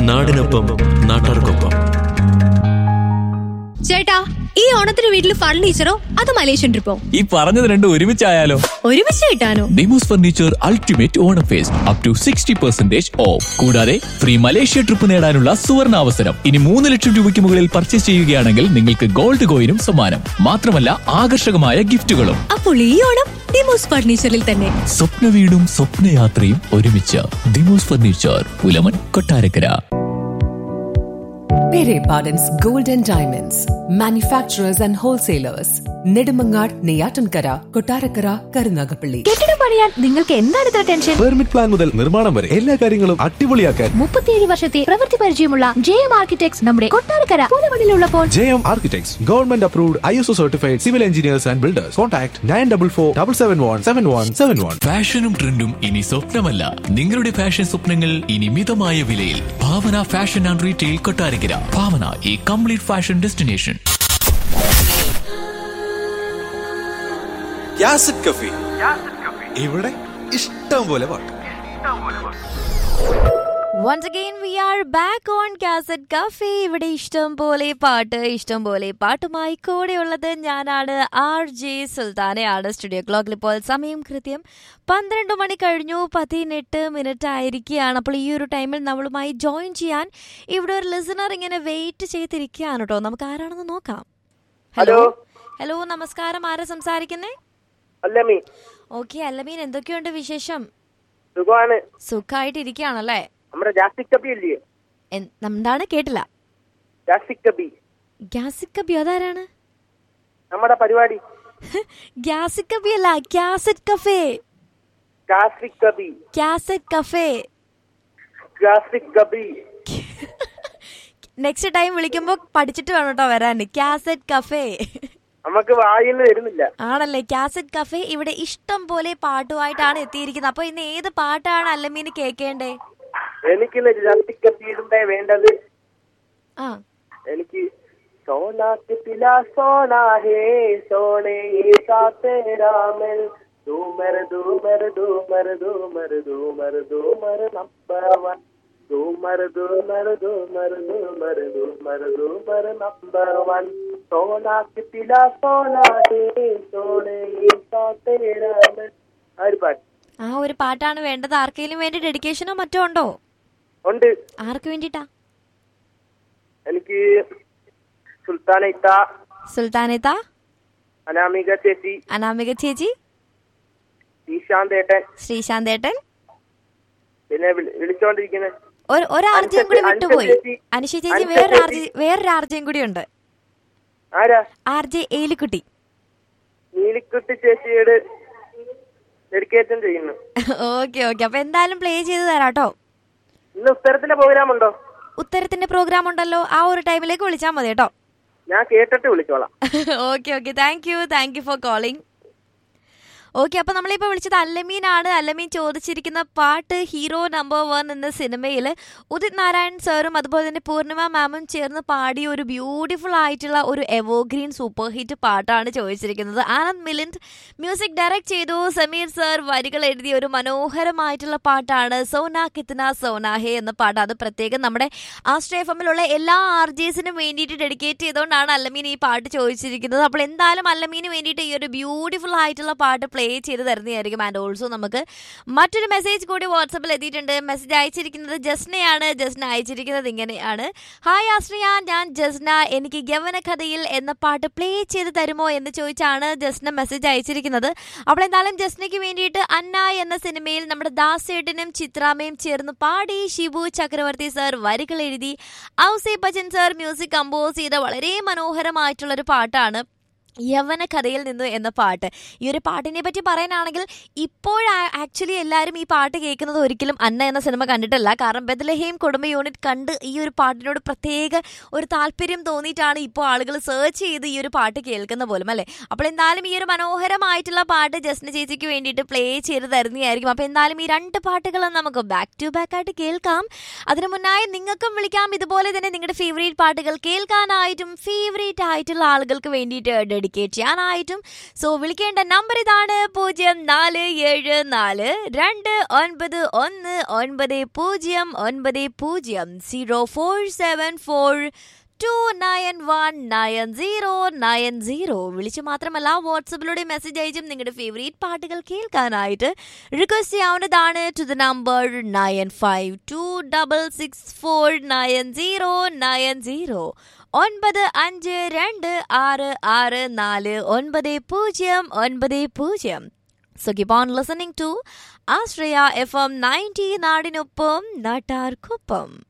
നാടിനൊപ്പം നാട്ടാർക്കൊപ്പം ചേട്ടാ ഈ ഓണത്തിന് വീട്ടിൽ ഫർണിച്ചറോ അത് മലേഷ്യൻ ട്രിപ്പോ ഈ പറഞ്ഞത് രണ്ടും ഒരുമിച്ചായാലോ ഒരുമിച്ച് കിട്ടാനോ ഡിമോസ് furniture ultimate Onam fest up to sixty percentage off കൂടാതെ ഫ്രീ മലേഷ്യ ട്രിപ്പ് നേടാനുള്ള സുവർണ അവസരം ഇനി മൂന്ന് ലക്ഷം രൂപയ്ക്ക് മുകളിൽ പർച്ചേസ് ചെയ്യുകയാണെങ്കിൽ നിങ്ങൾക്ക് ഗോൾഡ് കോയിനും സമ്മാനം മാത്രമല്ല ആകർഷകമായ ഗിഫ്റ്റുകളും അപ്പോൾ ഈ ഓണം ഡിമോസ് ഫർണിച്ചറിൽ തന്നെ സ്വപ്ന വീടും സ്വപ്നയാത്രയും ഒരുമിച്ച് ദിമോസ് furniture Pulamon Kottarakkara Pere Pardon's Gold and Diamonds, manufacturers and wholesalers, Nedumangad, Neyatankara, Kotarakara, Karunagapalli. കെട്ടിടം പണിയാൻ നിങ്ങൾക്ക് എന്താണ് ഇത്ര ടെൻഷൻ പെർമിറ്റ് പ്ലാൻ മുതൽ നിർമ്മാണം വരെ എല്ലാ കാര്യങ്ങളും അടിപൊളിയാക്കാൻ മുപ്പത്തിയേഴ് വർഷത്തെ പ്രവൃത്തി പരിചയമുള്ള ജെ എം ആർക്കിടെക്ട്സ് നമ്മുടെ കൊട്ടാരക്കര പുതുമണിലുള്ളപ്പോൾ J M architects government approved I S O certified civil engineers and builders contact nine double four double seven one seven one seven one ഫാഷനും ട്രെൻഡും ഇനി സ്വപ്നമല്ല നിങ്ങളുടെ ഫാഷൻ സ്വപ്നങ്ങൾ ഇനി മിതമായ വിലയിൽ Bhavana fashion and retail Kottarakkara Bhavana ഈ കംപ്ലീറ്റ് ഫാഷൻ ഡെസ്റ്റിനേഷൻ യാസിഡ് കഫി ഇവിടെ ഇഷ്ടം പോലെ പാട്ട് once again we are back on cassette cafe ഇവിടെ ഇഷ്ടം പോലെ പാട്ട് ഇഷ്ടം പോലെ പാട്ടുമായി കൂടെയുള്ളത് ഞാനാണ് ആർ ജെ സുൽത്താനയാണ് സ്റ്റുഡിയോ ക്ലോക്കിൽ ഇപ്പോൾ സമയം കൃത്യം പന്ത്രണ്ട് മണി കഴിഞ്ഞു പതിനെട്ട് മിനിറ്റ് ആയിരിക്കുകയാണ് അപ്പോൾ ഈ ഒരു ടൈമിൽ നമ്മളുമായി ജോയിൻ ചെയ്യാൻ ഇവിടെ ഒരു ലിസണർ ഇങ്ങനെ വെയിറ്റ് ചെയ്തിരിക്കുകയാണ് കേട്ടോ നമുക്ക് ആരാണെന്ന് നോക്കാം ഹലോ ഹലോ നമസ്കാരം ആരാ സംസാരിക്കുന്നേ അല്ലമ്മി ഓക്കെ അല്ലമീൻ എന്തൊക്കെയുണ്ട് വിശേഷം സുഖമാണ് സുഖമായിട്ടിരിക്കുകയാണല്ലേ നമ്മുടെ ജാസ്തിക് കബി ഇല്ലേ എൻ- എന്താണ് കേട്ടില്ല ജാസ്തിക് കബി ഗ്യാസിക് കബി അതാരാണ് നമ്മുടെ പരിപാടി ഗ്യാസിക് കബി അല്ല ക്യാസറ്റ് കഫേ ജാസ്തിക് കബി ക്യാസറ്റ് കഫേ ജാസ്തിക് കബി നെക്സ്റ്റ് ടൈം വിളിക്കുമ്പോ പഠിച്ചിട്ട് വേണം കേട്ടോ വരാൻ ക്യാസറ്റ് കഫേ നമുക്ക് വായിന്ന് വരുന്നില്ല ആണല്ലേ ക്യാസറ്റ് കഫേ ഇവിടെ ഇഷ്ടം പോലെ പാട്ടുമായിട്ടാണ് എത്തിയിരിക്കുന്നത് അപ്പൊ ഇന്ന് ഏത് പാട്ടാണ് അല്ലമീന് കേൾക്കേണ്ടേ എനിക്കിന്ന് ജാസ്തിക് കബിയുടെ വേണ്ടത് ആ എനിക്ക് സോനാ കിത്തില സോനാ ഹേ സോണേ ये साथे रामल दूमर दूमर दूमर दूमर दूमर दूमर नंबर वन दूमर दूमर दूमर दूमर दूमर दूमर नंबर वन सोना कितिला सोना हे सोने ये साथे रामल ഒരു പാട്ട് ആ ഒരു പാട്ടാണ് വേണ്ടത് ആർക്കെങ്കിലും വേണ്ടി ഡെഡിക്കേഷനോ മറ്റോ ഉണ്ടോ ഉണ്ട് ആർക്ക് വേണ്ടിട്ടാ എനിക്ക് സുൽത്താന ഇത്ത സുൽത്താനേത്ത അനാമിക ചേച്ചി അനാമിക ചേച്ചി ഈശാന്തേട്ടൻ ശ്രീശാന്തേട്ടൻ പിന്നെ വിളി- വിളിച്ചോണ്ടിരിക്കുന്നത് ഒരു ഒരാർജയും കൂടി അനുഷ വിട്ടുപോയി ചേച്ചി. അനുഷ ചേച്ചി അനുഷ വേറൊരു ചേച്ചി. ആർജി വേറൊരു ആർജയും കൂടി ഉണ്ട് ആരാ ആർ ജെ ഏലിക്കുട്ടി നീലിക്കുട്ടി ചേച്ചിയോട് ഡെഡിക്കേഷൻ ചെയ്യുന്നു ഓക്കെ ഓക്കെ അപ്പൊ എന്തായാലും പ്ലേ ചെയ്ത് തരാട്ടോ ഇന്ന് ഉത്തരത്തിന്റെ പ്രോഗ്രാം ഉണ്ടോ ഉത്തരത്തിന്റെ പ്രോഗ്രാം ഉണ്ടല്ലോ ആ ഒരു ടൈമിലേക്ക് വിളിച്ചാൽ മതി കേട്ടോ ഞാൻ കേട്ടിട്ട് വിളിച്ചോളാം okay okay thank you thank you for calling okay അപ്പൊ നമ്മളിപ്പോ വിളിച്ചത് അല്ലമീനാണ് അല്ലമീൻ ചോദിച്ചിരിക്കുന്ന പാട്ട് ഹീറോ നമ്പർ വൺ എന്ന സിനിമയിൽ ഉദിത് നാരായൺ സാറും അതുപോലെ തന്നെ പൂർണിമ മാമും ചേർന്ന് പാടിയ ഒരു ബ്യൂട്ടിഫുൾ ആയിട്ടുള്ള ഒരു എവോഗ്രീൻ സൂപ്പർ ഹിറ്റ് പാട്ടാണ് ചോദിച്ചിരിക്കുന്നത് ആനന്ദ് മിലിന്ദ് മ്യൂസിക് ഡയറക്ട് ചെയ്തു സമീർ സർ വരികൾ എഴുതിയ ഒരു മനോഹരമായിട്ടുള്ള പാട്ടാണ് സോന കിത്തന സോന ഹേ എന്ന പാട്ട് അത് പ്രത്യേകം നമ്മുടെ ആസ്ട്രേ എഫ് എമ്മിലുള്ള എല്ലാ ആർ ജെസിനും വേണ്ടിയിട്ട് ഡെഡിക്കേറ്റ് ചെയ്തുകൊണ്ടാണ് അല്ലമീൻ ഈ പാട്ട് ചോദിച്ചിരിക്കുന്നത് അപ്പോൾ എന്തായാലും അല്ലമീന് വേണ്ടിയിട്ട് ഈ ഒരു ബ്യൂട്ടിഫുൾ ആയിട്ടുള്ള പാട്ട് പ്ലേ ചെയ്ത് തരുന്നതായിരിക്കും ആൻഡ് ഓൾസോ നമുക്ക് മറ്റൊരു മെസ്സേജ് കൂടി വാട്സപ്പിൽ എത്തിയിട്ടുണ്ട് മെസ്സേജ് അയച്ചിരിക്കുന്നത് ജസ്നയാണ് ജസ്ന അയച്ചിരിക്കുന്നത് ഇങ്ങനെയാണ് ഹായ് ആശ്രിയ ഞാൻ ജസ്ന എനിക്ക് യവന കഥയിൽ എന്ന പാട്ട് പ്ലേ ചെയ്ത് തരുമോ എന്ന് ചോദിച്ചാണ് ജസ്ന മെസ്സേജ് അയച്ചിരിക്കുന്നത് അപ്പോൾ എന്തായാലും ജസ്നയ്ക്ക് വേണ്ടിയിട്ട് അന്ന എന്ന സിനിമയിൽ നമ്മുടെ ദാസേട്ടനും ചിത്രാമയും ചേർന്ന് പാടി ഷിബു ചക്രവർത്തി സർ വരികൾ എഴുതി Ouseppachan sir music compose ചെയ്ത വളരെ മനോഹരമായിട്ടുള്ളൊരു പാട്ടാണ് യവന കഥയിൽ നിന്ന് എന്ന പാട്ട് ഈ ഒരു പാട്ടിനെ പറ്റി പറയാനാണെങ്കിൽ ഇപ്പോൾ ആക്ച്വലി എല്ലാവരും ഈ പാട്ട് കേൾക്കുന്നത് ഒരിക്കലും അന്ന എന്ന സിനിമ കണ്ടിട്ടല്ല കാരണം ബദലഹേം കുടുംബ യൂണിറ്റ് കണ്ട് ഈ ഒരു പാട്ടിനോട് പ്രത്യേക ഒരു താല്പര്യം തോന്നിയിട്ടാണ് ഇപ്പോൾ ആളുകൾ സെർച്ച് ചെയ്ത് ഈ ഒരു പാട്ട് കേൾക്കുന്ന പോലും അല്ലേ അപ്പോൾ എന്തായാലും ഈ ഒരു മനോഹരമായിട്ടുള്ള പാട്ട് ജസ്ന ചേച്ചിക്ക് വേണ്ടിയിട്ട് പ്ലേ ചെയ്ത് തരുന്നതായിരിക്കും അപ്പോൾ എന്തായാലും ഈ രണ്ട് പാട്ടുകളും നമുക്ക് ബാക്ക് ടു ബാക്ക് ആയിട്ട് കേൾക്കാം അതിനു മുന്നായി നിങ്ങൾക്കും വിളിക്കാം ഇതുപോലെ തന്നെ നിങ്ങളുടെ ഫേവറേറ്റ് പാട്ടുകൾ കേൾക്കാനായിട്ടും ഫേവറേറ്റ് ആയിട്ടുള്ള ആളുകൾക്ക് വേണ്ടിയിട്ട് ഡെഡിക്കേറ്റ് ചെയ്യാനായിട്ടും സോ വിളിക്കേണ്ട നമ്പർ ഇതാണ് പൂജ്യം നാല് ഏഴ് നാല് രണ്ട് ഒൻപത് ഒന്ന് ഒൻപത് പൂജ്യം ഒൻപത് പൂജ്യം zero four seven four two nine one nine zero nine zero വിളിച്ച് മാത്രമല്ല വാട്സപ്പിലൂടെ മെസ്സേജ് അയച്ചും നിങ്ങളുടെ ഫേവറേറ്റ് പാട്ടുകൾ കേൾക്കാനായിട്ട് റിക്വസ്റ്റ് ചെയ്യാവുന്നതാണ് to the number nine five two double six four nine zero nine zero ഒൻപത് അഞ്ച് രണ്ട് ആറ് ആറ് നാല് ഒൻപത് പൂജ്യം ഒൻപത് പൂജ്യം so keep on listening to Ashraya F M ninety നാടിനൊപ്പം നാട്ടാർക്കൊപ്പം